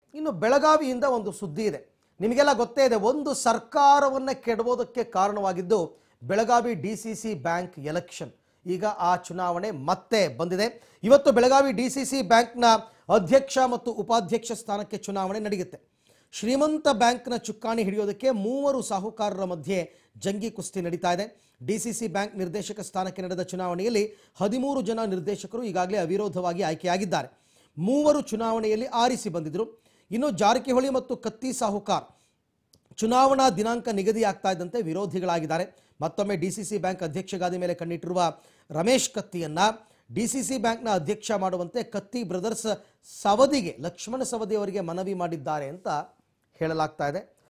ಇನ್ನು ಬೆಳಗಾವಿಯಿಂದ ಒಂದು ಸುದ್ದಿ ಇದೆ ನಿಮಗೆಲ್ಲ ಗೊತ್ತೇ ಇದೆ ಒಂದು ಸರ್ಕಾರವನ್ನು ಕೆಡವೋದಕ್ಕೆ ಕಾರಣವಾಗಿದ್ದು Belagavi D C C bank election ಈಗ ಆ ಚುನಾವಣೆ ಮತ್ತೆ ಬಂದಿದೆ ಇವತ್ತು ಬೆಳಗಾವಿ ಡಿ ಸಿ ಸಿ ಬ್ಯಾಂಕ್ನ ಅಧ್ಯಕ್ಷ ಮತ್ತು ಉಪಾಧ್ಯಕ್ಷ ಸ್ಥಾನಕ್ಕೆ ಚುನಾವಣೆ ನಡೆಯುತ್ತೆ ಶ್ರೀಮಂತ ಬ್ಯಾಂಕ್ನ ಚುಕ್ಕಾಣಿ ಹಿಡಿಯೋದಕ್ಕೆ ಮೂವರು ಸಾಹುಕಾರರ ಮಧ್ಯೆ ಜಂಗಿ ಕುಸ್ತಿ ನಡೀತಾ ಇದೆ ಡಿಸಿಸಿ ಬ್ಯಾಂಕ್ ನಿರ್ದೇಶಕ ಸ್ಥಾನಕ್ಕೆ ನಡೆದ ಚುನಾವಣೆಯಲ್ಲಿ ಹದಿಮೂರು ಜನ ನಿರ್ದೇಶಕರು ಈಗಾಗಲೇ ಅವಿರೋಧವಾಗಿ ಆಯ್ಕೆಯಾಗಿದ್ದಾರೆ ಮೂವರು ಚುನಾವಣೆಯಲ್ಲಿ ಆರಿಸಿ ಬಂದಿದ್ದರು ಇನ್ನು ಜಾರಕಿಹೊಳಿ ಮತ್ತು ಕತ್ತಿ ಸಾಹುಕಾರ್ ಚುನಾವಣಾ ದಿನಾಂಕ ನಿಗದಿಯಾಗ್ತಾ ಇದ್ದಂತೆ ವಿರೋಧಿಗಳಾಗಿದ್ದಾರೆ ಮತ್ತೊಮ್ಮೆ ಡಿಸಿಸಿ ಬ್ಯಾಂಕ್ ಅಧ್ಯಕ್ಷ ಗಾದಿ ಮೇಲೆ ಕಣ್ಣಿಟ್ಟಿರುವ ರಮೇಶ್ ಕತ್ತಿಯನ್ನ ಡಿಸಿಸಿ ಬ್ಯಾಂಕ್ನ ಅಧ್ಯಕ್ಷ ಮಾಡುವಂತೆ ಕತ್ತಿ ಬ್ರದರ್ಸ್ ಸವದಿಗೆ ಲಕ್ಷ್ಮಣ ಸವದಿ ಅವರಿಗೆ ಮನವಿ ಮಾಡಿದ್ದಾರೆ ಅಂತ ಹೇಳಲಾಗ್ತಾ ಇದೆ